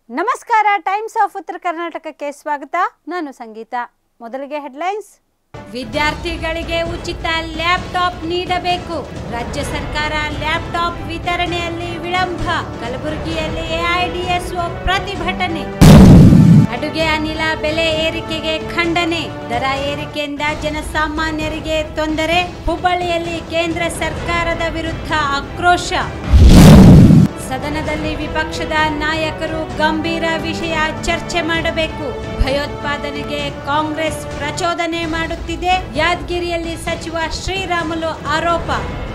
ನಮಸ್ಕಾರ times of ಉತ್ತರ ಕರ್ನಾಟಕಕ್ಕೆ ಸ್ವಾಗತ ನಾನು ಸಂಗೀತ ಮೊದಲಿಗೆ ಹೆಡ್ಲೈನ್ಸ್ ವಿದ್ಯಾರ್ಥಿಗಳಿಗೆ ಉಚಿತ ಲ್ಯಾಪ್ಟಾಪ್ ನೀಡಬೇಕು ರಾಜ್ಯ ಸರ್ಕಾರ ಲ್ಯಾಪ್ಟಾಪ್ ವಿತರಣೆಯಲ್ಲಿ ವಿಳಂಬ ಕಲಬುರಗಿಯಲ್ಲಿ ಎಐಡಿಎಸ್ಒ ಪ್ರತಿಭಟನೆ ಅಡುಗೆ ಅನಿಲ ಬೆಲೆ ಏರಿಕೆಗೆ ಖಂಡನೆ ದರ ಏರಿಕೆಯಿಂದ ಜನಸಾಮಾನ್ಯರಿಗೆ ತೊಂದರೆ ಹುಬ್ಬಳ್ಳಿಯಲ್ಲಿ ಕೇಂದ್ರ ಸರ್ಕಾರದ ವಿರುದ್ಧ ಆಕ್ರೋಶ ಸದನದಲ್ಲಿ ವಿಪಕ್ಷದ ನಾಯಕರು ಗಂಭೀರ ವಿಷಯ ಚರ್ಚೆ ಮಾಡಬೇಕು ಭಯೋತ್ಪಾದನೆಗೆ ಕಾಂಗ್ರೆಸ್ ಪ್ರಚೋದನೆ ಮಾಡುತ್ತಿದೆ ಯಾದಗಿರಿಯಲ್ಲಿ ಸಚಿವ ಶ್ರೀರಾಮುಲು ಆರೋಪ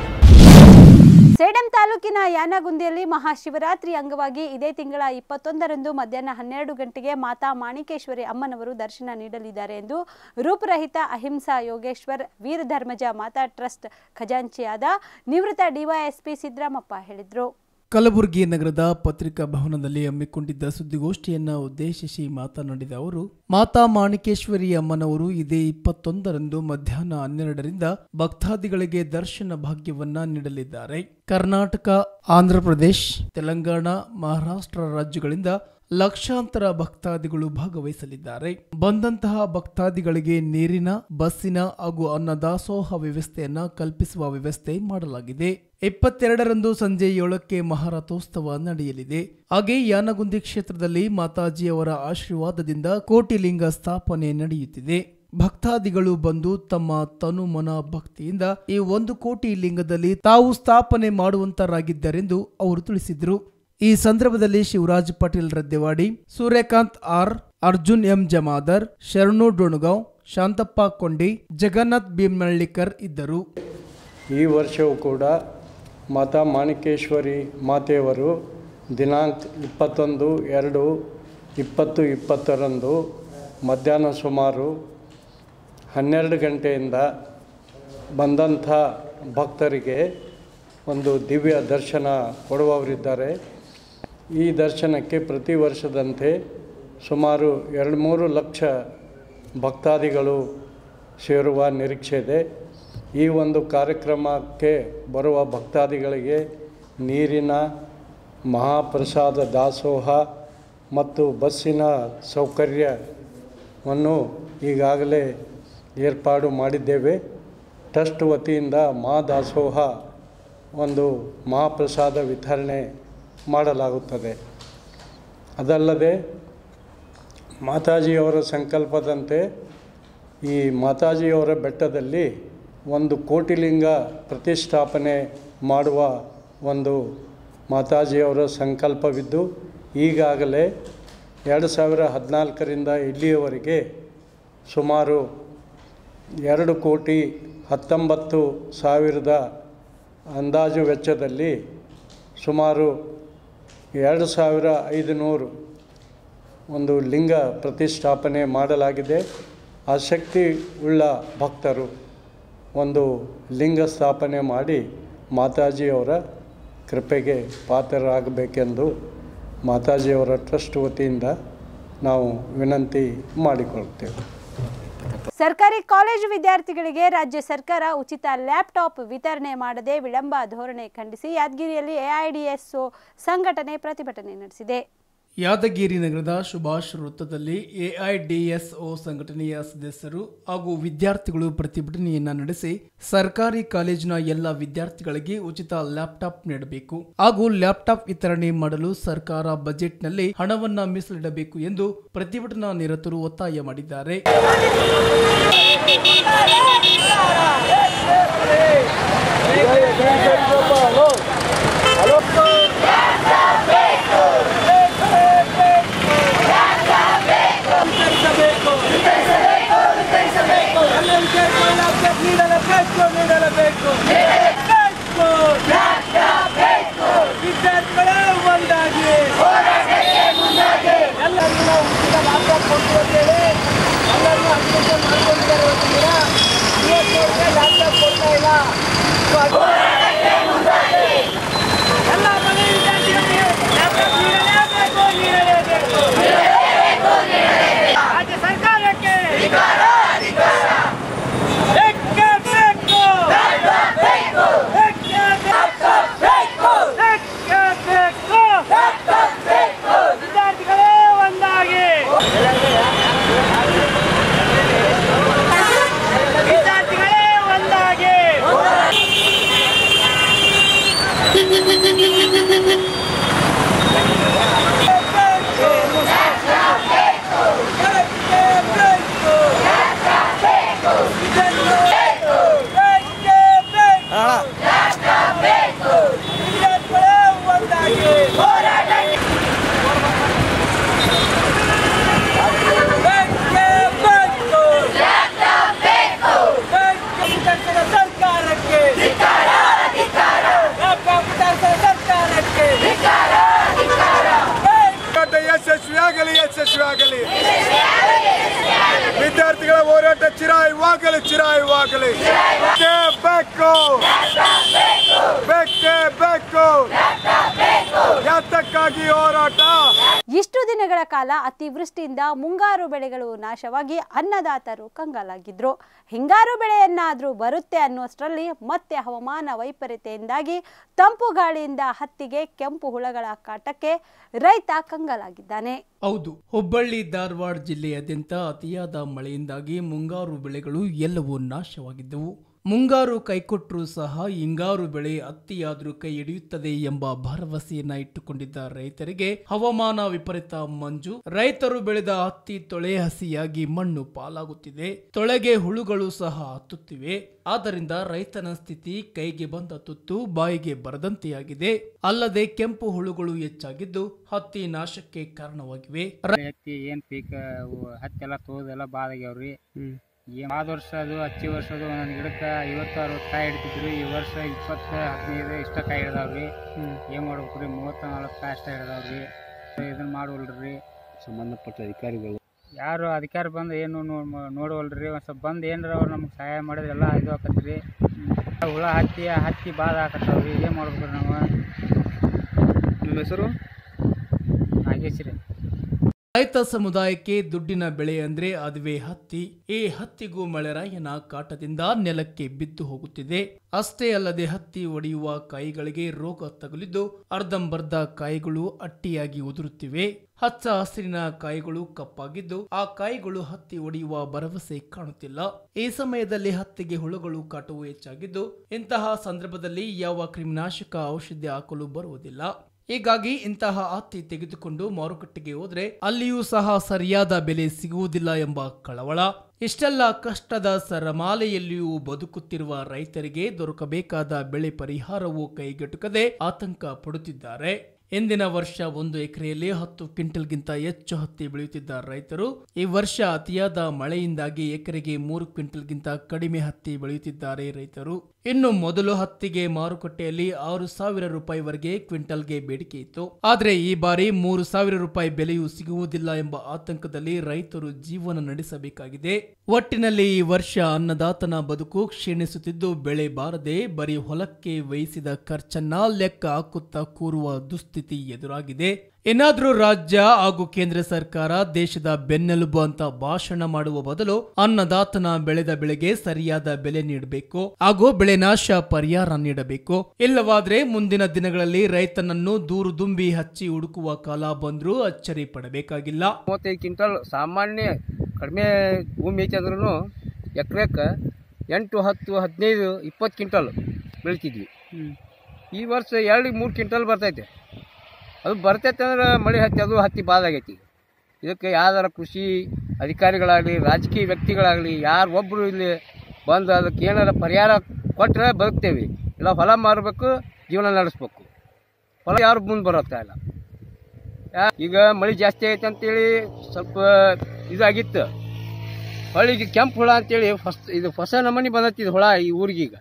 ಸೇಡಂ ತಾಲೂಕಿನ ಯಾನಗುಂದಿಯಲ್ಲಿ ಮಹಾಶಿವರಾತ್ರಿ ಅಂಗವಾಗಿ ಇದೇ ತಿಂಗಳ ಇಪ್ಪತ್ತೊಂದರಂದು ಮಧ್ಯಾಹ್ನ ಹನ್ನೆರಡು ಗಂಟೆಗೆ ಮಾತಾ ಮಾಣಿಕೇಶ್ವರಿ ಅಮ್ಮನವರು ದರ್ಶನ ನೀಡಲಿದ್ದಾರೆ ಎಂದು ರೂಪರಹಿತ ಅಹಿಂಸಾ ಯೋಗೇಶ್ವರ್ ವೀರಧರ್ಮಜ ಮಾತಾ ಟ್ರಸ್ಟ್ ಖಜಾಂಚಿಯಾದ ನಿವೃತ್ತ ಡಿವೈಎಸ್ಪಿ ಸಿದ್ದರಾಮಪ್ಪ ಹೇಳಿದರು ಕಲಬುರಗಿ ನಗರದ ಪತ್ರಿಕಾ ಭವನದಲ್ಲಿ ಹಮ್ಮಿಕೊಂಡಿದ್ದ ಸುದ್ದಿಗೋಷ್ಠಿಯನ್ನ ಉದ್ದೇಶಿಸಿ ಮಾತನಾಡಿದ ಅವರು ಮಾತಾ ಮಾಣಿಕೇಶ್ವರಿ ಅಮ್ಮನವರು ಇದೇ ಇಪ್ಪತ್ತೊಂದರಂದು ಮಧ್ಯಾಹ್ನ ಹನ್ನೆರಡರಿಂದ ಭಕ್ತಾದಿಗಳಿಗೆ ದರ್ಶನ ಭಾಗ್ಯವನ್ನ ನೀಡಲಿದ್ದಾರೆ ಕರ್ನಾಟಕ ಆಂಧ್ರಪ್ರದೇಶ್ ತೆಲಂಗಾಣ ಮಹಾರಾಷ್ಟ್ರ ರಾಜ್ಯಗಳಿಂದ ಲಕ್ಷಾಂತರ ಭಕ್ತಾದಿಗಳು ಭಾಗವಹಿಸಲಿದ್ದಾರೆ ಬಂದಂತಹ ಭಕ್ತಾದಿಗಳಿಗೆ ನೀರಿನ ಬಸ್ಸಿನ ಹಾಗೂ ಅನ್ನದಾಸೋಹ ವ್ಯವಸ್ಥೆಯನ್ನ ಕಲ್ಪಿಸುವ ವ್ಯವಸ್ಥೆ ಮಾಡಲಾಗಿದೆ ಇಪ್ಪತ್ತೆರಡರಂದು ಸಂಜೆ ಏಳಕ್ಕೆ ಮಹಾರಥೋತ್ಸವ ನಡೆಯಲಿದೆ ಹಾಗೆ ಯಾನಗುಂದಿ ಕ್ಷೇತ್ರದಲ್ಲಿ ಮಾತಾಜಿಯವರ ಆಶೀರ್ವಾದದಿಂದ ಕೋಟಿಲಿಂಗ ಸ್ಥಾಪನೆ ನಡೆಯುತ್ತಿದೆ ಭಕ್ತಾದಿಗಳು ಬಂದು ತಮ್ಮ ತನು ಮನ ಭಕ್ತಿಯಿಂದ ಈ ಒಂದು ಕೋಟಿ ಲಿಂಗದಲ್ಲಿ ತಾವು ಸ್ಥಾಪನೆ ಮಾಡುವಂತರಾಗಿದ್ದರೆಂದು ಅವರು ತಿಳಿಸಿದರು ಈ ಸಂದರ್ಭದಲ್ಲಿ ಶಿವರಾಜ್ ಪಾಟೀಲ್ ರದ್ದೆವಾಡಿ ಸೂರ್ಯಕಾಂತ್ ಆರ್ ಅರ್ಜುನ್ ಎಂ ಜಮಾದರ್ ಶರಣು ಡೊಣಗಾಂವ್ ಶಾಂತಪ್ಪ ಕೊಂಡಿ ಜಗನ್ನಾಥ್ ಭೀಮನಳ್ಳಿಕರ್ ಇದ್ದರು ಈ ವರ್ಷವೂ ಕೂಡ ಮಾತಾ ಮಾಣಿಕೇಶ್ವರಿ ಮಾತೆಯವರು ದಿನಾಂಕ ಇಪ್ಪತ್ತೊಂದು ಎರಡು ಇಪ್ಪತ್ತು ಇಪ್ಪತ್ತರಂದು ಮಧ್ಯಾಹ್ನ ಸುಮಾರು ಹನ್ನೆರಡು ಗಂಟೆಯಿಂದ ಬಂದಂಥ ಭಕ್ತರಿಗೆ ಒಂದು ದಿವ್ಯ ದರ್ಶನ ಕೊಡುವವರಿದ್ದಾರೆ ಈ ದರ್ಶನಕ್ಕೆ ಪ್ರತಿ ವರ್ಷದಂತೆ ಸುಮಾರು ಎರಡು ಮೂರು ಲಕ್ಷ ಭಕ್ತಾದಿಗಳು ಸೇರುವ ನಿರೀಕ್ಷೆ ಇದೆ ಈ ಒಂದು ಕಾರ್ಯಕ್ರಮಕ್ಕೆ ಬರುವ ಭಕ್ತಾದಿಗಳಿಗೆ ನೀರಿನ ಮಹಾಪ್ರಸಾದ ದಾಸೋಹ ಮತ್ತು ಬಸ್ಸಿನ ಸೌಕರ್ಯವನ್ನು ಈಗಾಗಲೇ ಏರ್ಪಾಡು ಮಾಡಿದ್ದೇವೆ ಟ್ರಸ್ಟ್ ವತಿಯಿಂದ ಮಹಾದಾಸೋಹ ಒಂದು ಮಹಾಪ್ರಸಾದ ವಿತರಣೆ ಮಾಡಲಾಗುತ್ತದೆ ಅದಲ್ಲದೆ ಮಾತಾಜಿಯವರ ಸಂಕಲ್ಪದಂತೆ ಈ ಮಾತಾಜಿಯವರ ಬೆಟ್ಟದಲ್ಲಿ ಒಂದು ಕೋಟಿಲಿಂಗ ಪ್ರತಿಷ್ಠಾಪನೆ ಮಾಡುವ ಒಂದು ಮಾತಾಜಿಯವರ ಸಂಕಲ್ಪವಿದ್ದು ಈಗಾಗಲೇ ಎರಡು ಸಾವಿರ ಹದಿನಾಲ್ಕರಿಂದ ಇಲ್ಲಿಯವರೆಗೆ ಸುಮಾರು ಎರಡು ಕೋಟಿ ಹತ್ತೊಂಬತ್ತು ಸಾವಿರದ ಅಂದಾಜು ವೆಚ್ಚದಲ್ಲಿ ಸುಮಾರು ಎರಡು ಸಾವಿರ ಐದುನೂರು ಒಂದು ಲಿಂಗ ಪ್ರತಿಷ್ಠಾಪನೆ ಮಾಡಲಾಗಿದೆ ಆಸಕ್ತಿ ಉಳ್ಳ ಭಕ್ತರು ಒಂದು ಲಿಂಗ ಸ್ಥಾಪನೆ ಮಾಡಿ ಮಾತಾಜಿಯವರ ಕೃಪೆಗೆ ಪಾತ್ರರಾಗಬೇಕೆಂದು ಮಾತಾಜಿಯವರ ಟ್ರಸ್ಟ್ ವತಿಯಿಂದ ನಾವು ವಿನಂತಿ ಮಾಡಿಕೊಳ್ತೇವೆ ಸರ್ಕಾರಿ ಕಾಲೇಜು ವಿದ್ಯಾರ್ಥಿಗಳಿಗೆ ರಾಜ್ಯ ಸರ್ಕಾರ ಉಚಿತ ಲ್ಯಾಪ್ಟಾಪ್ ವಿತರಣೆ ಮಾಡದೆ ವಿಳಂಬ ಧೋರಣೆ ಖಂಡಿಸಿ ಯಾದಗಿರಿಯಲ್ಲಿ ಎಐಡಿಎಸ್ಒ ಸಂಘಟನೆ ಪ್ರತಿಭಟನೆ ನಡೆಸಿದೆ ಯಾದಗಿರಿ ನಗರದ ಸುಭಾಷ್ ವೃತ್ತದಲ್ಲಿ ಎಐಡಿಎಸ್ಒ ಸಂಘಟನೆಯ ಸದಸ್ಯರು ಹಾಗೂ ವಿದ್ಯಾರ್ಥಿಗಳು ಪ್ರತಿಭಟನೆಯನ್ನ ನಡೆಸಿ ಸರ್ಕಾರಿ ಕಾಲೇಜಿನ ಎಲ್ಲ ವಿದ್ಯಾರ್ಥಿಗಳಿಗೆ ಉಚಿತ ಲ್ಯಾಪ್ಟಾಪ್ ನೀಡಬೇಕು ಹಾಗೂ ಲ್ಯಾಪ್ಟಾಪ್ ವಿತರಣೆ ಮಾಡಲು ಸರ್ಕಾರ ಬಜೆಟ್ನಲ್ಲಿ ಹಣವನ್ನ ಮೀಸಲಿಡಬೇಕು ಎಂದು ಪ್ರತಿಭಟನಾ ನಿರತರು ಒತ್ತಾಯ ಮಾಡಿದ್ದಾರೆ ನೀಡಲೇಬೇಕು ನೀಡಲೇಬೇಕು ವಿದ್ಯಾರ್ಥಿಗಳೇ ಒಂದಾಗಿ ಎಲ್ಲರಿಗೂ ನಾವು ಉಚಿತ ಲ್ಯಾಪ್ಟಾಪ್ ಕೊಟ್ಟು ಅಂತೇಳಿ ಎಲ್ಲರಿಗೂ ಅಡ್ಮಿಷನ್ ಮಾಡ್ಕೊಂಡಿದ್ದಾರೆ ಇವತ್ತಿನ ಇವತ್ತವರೆಗೆ ಲ್ಯಾಪ್ಟಾಪ್ ಕೊಡ್ತಾ ಇಲ್ಲ So ಅದು- ಯಶಸ್ವಿಯಾಗಲಿ ಯಶಸ್ವಿಯಾಗಲಿ ವಿದ್ಯಾರ್ಥಿಗಳ ಹೋರಾಟ ಚಿರಾಯುವಾಗಲಿ ಚಿರಾಯುವಾಗಲಿ ಬೇಕೇ ಬೇಕು ಬೇಕೇ ಬೇಕು ಯಾತಕ್ಕಾಗಿ ಹೋರಾಟ ಇಷ್ಟು ದಿನಗಳ ಕಾಲ ಅತಿವೃಷ್ಟಿಯಿಂದ ಮುಂಗಾರು ಬೆಳೆಗಳು ನಾಶವಾಗಿ ಅನ್ನದಾತರು ಕಂಗಾಲಾಗಿದ್ರು ಹಿಂಗಾರು ಬೆಳೆಯನ್ನಾದ್ರೂ ಬರುತ್ತೆ ಅನ್ನುವಷ್ಟರಲ್ಲಿ ಮತ್ತೆ ಹವಾಮಾನ ವೈಪರೀತ್ಯದಿಂದಾಗಿ ತಂಪು ಗಾಳಿಯಿಂದ ಹತ್ತಿಗೆ ಕೆಂಪು ಹುಳಗಳ ಕಾಟಕ್ಕೆ ರೈತ ಕಂಗಾಲಾಗಿದ್ದಾನೆ ಹೌದು ಹುಬ್ಬಳ್ಳಿ ಧಾರವಾಡ ಜಿಲ್ಲೆಯಾದ್ಯಂತ ಅತಿಯಾದ ಮಳೆಯಿಂದಾಗಿ ಮುಂಗಾರು ಬೆಳೆಗಳು ಎಲ್ಲವೂ ನಾಶವಾಗಿದ್ದವು ಮುಂಗಾರು ಕೈಕೊಟ್ಟರೂ ಸಹ ಹಿಂಗಾರು ಬೆಳೆ ಅತ್ತಿಯಾದರೂ ಕೈ ಹಿಡಿಯುತ್ತದೆ ಎಂಬ ಭರವಸೆಯನ್ನ ಇಟ್ಟುಕೊಂಡಿದ್ದ ರೈತರಿಗೆ ಹವಾಮಾನ ವಿಪರೀತ ಮಂಜು ರೈತರು ಬೆಳೆದ ಹತ್ತಿ ತೊಳೆ ಹಸಿಯಾಗಿ ಮಣ್ಣು ಪಾಲಾಗುತ್ತಿದೆ ತೊಳೆಗೆ ಹುಳುಗಳು ಸಹ ಹತ್ತುತ್ತಿವೆ ಆದ್ದರಿಂದ ರೈತನ ಸ್ಥಿತಿ ಕೈಗೆ ಬಂದ ತುತ್ತು ಬಾಯಿಗೆ ಬರದಂತೆಯಾಗಿದೆ ಅಲ್ಲದೆ ಕೆಂಪು ಹುಳುಗಳು ಹೆಚ್ಚಾಗಿದ್ದು ಹತ್ತಿ ನಾಶಕ್ಕೆ ಕಾರಣವಾಗಿವೆ ಹತ್ತಿ ಏನ್ ಪೀಕ್ ಹತ್ತೆಲ್ಲ ತೋದೆಲ್ಲ ಬಾದ ಆಗ್ಯಾವ್ರಿ ಏನ್ ಆದ ವರ್ಷ ಅದು ಹಚ್ಚಿ ವರ್ಷ ಅದು ಒಂದೊಂದು ಗಿಡಕ್ಕೆ ಐವತ್ತು ಅರವತ್ತು ಕಾಯಿ ಹಿಡಿತಿದ್ರು ಈ ವರ್ಷ ಇಪ್ಪತ್ತು ಹದಿನೈದು ಇಷ್ಟ ಕಾಯಿ ಹಿಡ್ದಾವ್ರಿ ಏನ್ ಮಾಡ್ಬೇಕು ರೀ ಮೂವತ್ತು ನಲ್ವತ್ತು ಕಾಯಿ ಅಷ್ಟ ಹಿಡ್ದಾವ್ರಿ ಇದನ್ನ ಮಾಡುವಲ್ರಿ ಸಂಬಂಧಪಟ್ಟ ಅಧಿಕಾರಿಗಳು ಯಾರು ಅಧಿಕಾರಿ ಬಂದು ಏನು ನೋಡುವಲ್ರಿ ಒಂದ್ ಸ್ವಲ್ಪ ಬಂದು ಏನಾರ ಅವ್ರು ನಮ್ಗೆ ಸಹಾಯ ಮಾಡಿದ್ರೆ ಎಲ್ಲ ಇದು ಆಕತ್ರಿ ಹುಳ ಹತ್ತಿ ಹತ್ತಿ ಬಾದ ಹಾಕತ್ತಾವ್ರಿ ಏನ್ ಮಾಡ್ಬೇಕು ನಾವು ನಿಮ್ಮ ಹೆಸರು ನಾಗೇಶ್ ರೀ ರೈತ ಸಮುದಾಯಕ್ಕೆ ದುಡ್ಡಿನ ಬೆಳೆ ಅಂದ್ರೆ ಅದುವೇ ಹತ್ತಿ ಈ ಹತ್ತಿಗೂ ಮಳೆರಾಯನ ಕಾಟದಿಂದ ನೆಲಕ್ಕೆ ಬಿದ್ದು ಹೋಗುತ್ತಿದೆ ಅಷ್ಟೇ ಅಲ್ಲದೆ ಹತ್ತಿ ಒಡೆಯುವ ಕಾಯಿಗಳಿಗೆ ರೋಗ ತಗುಲಿದ್ದು ಅರ್ಧಂಬರ್ಧ ಕಾಯಿಗಳು ಅಟ್ಟಿಯಾಗಿ ಉದುರುತ್ತಿವೆ ಹಚ್ಚ ಹಸಿರಿನ ಕಾಯಿಗಳು ಕಪ್ಪಾಗಿದ್ದು ಆ ಕಾಯಿಗಳು ಹತ್ತಿ ಒಡೆಯುವ ಭರವಸೆ ಕಾಣುತ್ತಿಲ್ಲ ಈ ಸಮಯದಲ್ಲಿ ಹತ್ತಿಗೆ ಹುಳುಗಳು ಕಾಟವು ಹೆಚ್ಚಾಗಿದ್ದು ಇಂತಹ ಸಂದರ್ಭದಲ್ಲಿ ಯಾವ ಕ್ರಿಮಿನಾಶಕ ಔಷಧಿ ಹಾಕಲು ಬರುವುದಿಲ್ಲ ಹೀಗಾಗಿ ಇಂತಹ ಹತ್ತಿ ತೆಗೆದುಕೊಂಡು ಮಾರುಕಟ್ಟೆಗೆ ಹೋದ್ರೆ ಅಲ್ಲಿಯೂ ಸಹ ಸರಿಯಾದ ಬೆಲೆ ಸಿಗುವುದಿಲ್ಲ ಎಂಬ ಕಳವಳ ಇಷ್ಟೆಲ್ಲ ಕಷ್ಟದ ಸರಮಾಲೆಯಲ್ಲಿಯೂ ಬದುಕುತ್ತಿರುವ ರೈತರಿಗೆ ದೊರಕಬೇಕಾದ ಬೆಳೆ ಪರಿಹಾರವು ಕೈಗೆಟುಕದೆ ಆತಂಕ ಪಡುತ್ತಿದ್ದಾರೆ ಇಂದಿನ ವರ್ಷ ಒಂದು ಎಕರೆಯಲ್ಲಿ ಹತ್ತು ಕ್ವಿಂಟಲ್ಗಿಂತ ಹೆಚ್ಚು ಹತ್ತಿ ಬೆಳೆಯುತ್ತಿದ್ದ ರೈತರು ಈ ವರ್ಷ ಅತಿಯಾದ ಮಳೆಯಿಂದಾಗಿ ಎಕರೆಗೆ ಮೂರು ಕ್ವಿಂಟಲ್ಗಿಂತ ಕಡಿಮೆ ಹತ್ತಿ ಬೆಳೆಯುತ್ತಿದ್ದಾರೆ ರೈತರು ಇನ್ನು ಮೊದಲು ಹತ್ತಿಗೆ ಮಾರುಕಟ್ಟೆಯಲ್ಲಿ ಆರು ಸಾವಿರ ರೂಪಾಯಿವರೆಗೆ ಕ್ವಿಂಟಲ್ಗೆ ಬೇಡಿಕೆ ಇತ್ತು ಆದರೆ ಈ ಬಾರಿ ಮೂರು ಸಾವಿರ ರೂಪಾಯಿ ಬೆಲೆಯೂ ಸಿಗುವುದಿಲ್ಲ ಎಂಬ ಆತಂಕದಲ್ಲಿ ರೈತರು ಜೀವನ ನಡೆಸಬೇಕಾಗಿದೆ ಒಟ್ಟಿನಲ್ಲಿ ಈ ವರ್ಷ ಅನ್ನದಾತನ ಬದುಕು ಕ್ಷೀಣಿಸುತ್ತಿದ್ದು ಬೆಳೆ ಬಾರದೆ ಬರೀ ಹೊಲಕ್ಕೆ ವಹಿಸಿದ ಖರ್ಚನ್ನ ಲೆಕ್ಕ ಹಾಕುತ್ತಾ ಕೂರುವ ದುಸ್ಥಿತಿ ಎದುರಾಗಿದೆ ಏನಾದ್ರೂ ರಾಜ್ಯ ಹಾಗೂ ಕೇಂದ್ರ ಸರ್ಕಾರ ದೇಶದ ಬೆನ್ನೆಲುಬು ಅಂತ ಭಾಷಣ ಮಾಡುವ ಬದಲು ಅನ್ನದಾತನ ಬೆಳೆದ ಬೆಳೆಗೆ ಸರಿಯಾದ ಬೆಲೆ ನೀಡಬೇಕು ಹಾಗೂ ಬೆಳೆ ನಾಶ ಪರಿಹಾರ ನೀಡಬೇಕು ಇಲ್ಲವಾದ್ರೆ ಮುಂದಿನ ದಿನಗಳಲ್ಲಿ ರೈತನನ್ನು ದೂರು ದುಂಬಿ ಹಚ್ಚಿ ಹುಡುಕುವ ಕಾಲ ಬಂದ್ರೂ ಅಚ್ಚರಿ ಪಡಬೇಕಾಗಿಲ್ಲ ಮೂವತ್ತೈದು ಕ್ವಿಂಟಲ್ ಸಾಮಾನ್ಯ ಕಡಿಮೆ ಭೂಮಿ ಐತಿ ಅಂದ್ರೂ ಎಕರೆಕ್ಕೆ ಎಂಟು ಹತ್ತು ಹದಿನೈದು ಇಪ್ಪತ್ತು ಕ್ವಿಂಟಲ್ ಬೆಳಿತಿದ್ವಿ ಈ ವರ್ಷ ಎರಡು ಮೂರು ಕ್ವಿಂಟಲ್ ಬರ್ತೈತೆ ಅದು ಬರ್ತೈತೆ ಅಂದ್ರೆ ಮಳೆ ಹತ್ತಿ ಅದು ಹತ್ತಿ ಬಾದಾಗೈತಿ ಇದಕ್ಕೆ ಯಾವ್ದಾರ ಕೃಷಿ ಅಧಿಕಾರಿಗಳಾಗಲಿ ರಾಜಕೀಯ ವ್ಯಕ್ತಿಗಳಾಗಲಿ ಯಾರು ಒಬ್ಬರು ಇಲ್ಲಿ ಬಂದು ಅದಕ್ಕೆ ಏನಾರ ಪರಿಹಾರ ಕೊಟ್ಟರೆ ಬದುಕ್ತೇವೆ ಇಲ್ಲ ಹೊಲ ಮಾರಬೇಕು ಜೀವನ ನಡೆಸ್ಬೇಕು ಹೊಲ ಯಾರು ಮುಂದೆ ಬರೋಗ್ತಾ ಇಲ್ಲ ಯಾ- ಈಗ ಮಳೆ ಜಾಸ್ತಿ ಐತೆ ಅಂತೇಳಿ ಸ್ವಲ್ಪ ಇದಾಗಿತ್ತು ಹೊಳಿಗೆ ಕೆಂಪು ಹುಳ ಅಂತೇಳಿ ಫಸ್ಟ್ ಇದು ಹೊಸ ನಮೂನಿ ಬಂದೈತಿ ಇದು ಹುಳ ಈ ಊರಿಗೀಗ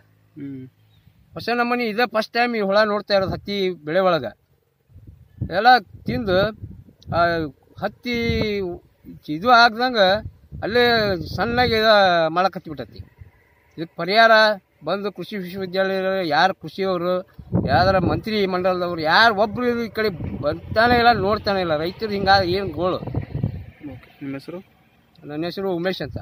ಹೊಸ ನಮೂನಿ ಇದೇ ಫಸ್ಟ್ ಟೈಮ್ ಈ ಹುಳ ನೋಡ್ತಾ ಇರೋದು ಹತ್ತಿ ಬೆಳೆ ಒಳಗೆ ಎಲ್ಲ ತಿಂದು ಆ ಹತ್ತಿ ಇದು ಆಗ್ದಂಗೆ ಅಲ್ಲೇ ಸಣ್ಣಗೆ ಇದು ಮಾಡಕ್ಕೆ ಹತ್ತಿಬಿಟ್ಟತಿ ಇದಕ್ಕೆ ಪರಿಹಾರ ಬಂದು ಕೃಷಿ ವಿಶ್ವವಿದ್ಯಾಲಯ ಯಾರು ಕೃಷಿಯವರು ಯಾವ್ದಾರ ಮಂತ್ರಿ ಮಂಡಲದವ್ರು ಯಾರು ಒಬ್ಬರು ಈ ಕಡೆ ಬರ್ತಾನೆ ಇಲ್ಲ ನೋಡ್ತಾನೆ ಇಲ್ಲ ರೈತರು ಹಿಂಗಾದ್ರೆ ಏನು ಗೋಳು ನಿಮ್ಮ ಹೆಸರು ನನ್ನ ಹೆಸರು ಉಮೇಶ್ ಅಂತ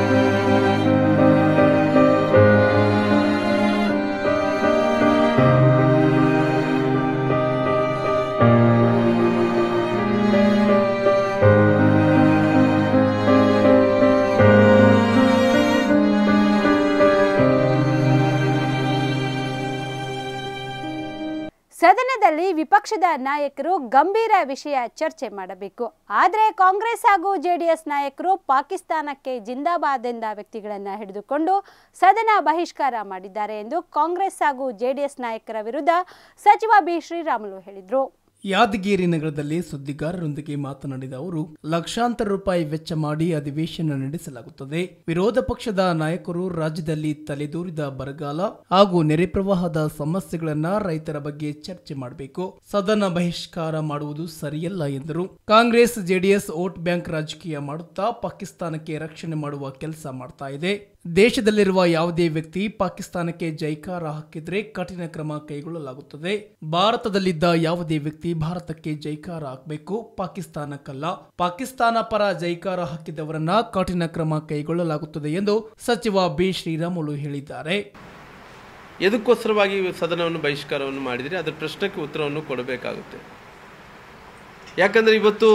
ಸದನದಲ್ಲಿ ವಿಪಕ್ಷದ ನಾಯಕರು ಗಂಭೀರ ವಿಷಯ ಚರ್ಚೆ ಮಾಡಬೇಕು ಆದರೆ ಕಾಂಗ್ರೆಸ್ ಹಾಗೂ ಜೆಡಿಎಸ್ ನಾಯಕರು ಪಾಕಿಸ್ತಾನಕ್ಕೆ ಜಿಂದಾಬಾದ್ ಎಂದ ವ್ಯಕ್ತಿಗಳನ್ನು ಹಿಡಿದುಕೊಂಡು ಸದನ ಬಹಿಷ್ಕಾರ ಮಾಡಿದ್ದಾರೆ ಎಂದು ಕಾಂಗ್ರೆಸ್ ಹಾಗೂ ಜೆಡಿಎಸ್ ನಾಯಕರ ವಿರುದ್ಧ ಸಚಿವ ಬಿ ಶ್ರೀರಾಮುಲು ಹೇಳಿದರು ಯಾದಗಿರಿ ನಗರದಲ್ಲಿ ಸುದ್ದಿಗಾರರೊಂದಿಗೆ ಮಾತನಾಡಿದ ಅವರು ಲಕ್ಷಾಂತರ ರೂಪಾಯಿ ವೆಚ್ಚ ಮಾಡಿ ಅಧಿವೇಶನ ನಡೆಸಲಾಗುತ್ತದೆ ವಿರೋಧ ಪಕ್ಷದ ನಾಯಕರು ರಾಜ್ಯದಲ್ಲಿ ತಲೆದೂರಿದ ಬರಗಾಲ ಹಾಗೂ ನೆರೆ ಪ್ರವಾಹದ ಸಮಸ್ಯೆಗಳನ್ನ ರೈತರ ಬಗ್ಗೆ ಚರ್ಚೆ ಮಾಡಬೇಕು ಸದನ ಬಹಿಷ್ಕಾರ ಮಾಡುವುದು ಸರಿಯಲ್ಲ ಎಂದರು ಕಾಂಗ್ರೆಸ್ ಜೆಡಿಎಸ್ ವೋಟ್ ಬ್ಯಾಂಕ್ ರಾಜಕೀಯ ಮಾಡುತ್ತಾ ಪಾಕಿಸ್ತಾನಕ್ಕೆ ರಕ್ಷಣೆ ಮಾಡುವ ಕೆಲಸ ಮಾಡ್ತಾ ಇದೆ ದೇಶದಲ್ಲಿರುವ ಯಾವುದೇ ವ್ಯಕ್ತಿ ಪಾಕಿಸ್ತಾನಕ್ಕೆ ಜೈಕಾರ ಹಾಕಿದ್ರೆ ಕಠಿಣ ಕ್ರಮ ಕೈಗೊಳ್ಳಲಾಗುತ್ತದೆ ಭಾರತದಲ್ಲಿದ್ದ ಯಾವುದೇ ವ್ಯಕ್ತಿ ಭಾರತಕ್ಕೆ ಜೈಕಾರ ಹಾಕಬೇಕು ಪಾಕಿಸ್ತಾನಕ್ಕಲ್ಲ ಪಾಕಿಸ್ತಾನ ಪರ ಜೈಕಾರ ಹಾಕಿದವರನ್ನ ಕಠಿಣ ಕ್ರಮ ಕೈಗೊಳ್ಳಲಾಗುತ್ತದೆ ಎಂದು ಸಚಿವ ಬಿ ಶ್ರೀರಾಮುಲು ಹೇಳಿದ್ದಾರೆ ಎದಕ್ಕೋಸ್ಕರವಾಗಿ ಸದನವನ್ನು ಬಹಿಷ್ಕಾರವನ್ನು ಮಾಡಿದರೆ ಅದರ ಪ್ರಶ್ನೆಗೆ ಉತ್ತರವನ್ನು ಕೊಡಬೇಕಾಗುತ್ತೆ ಯಾಕಂದರೆ ಇವತ್ತು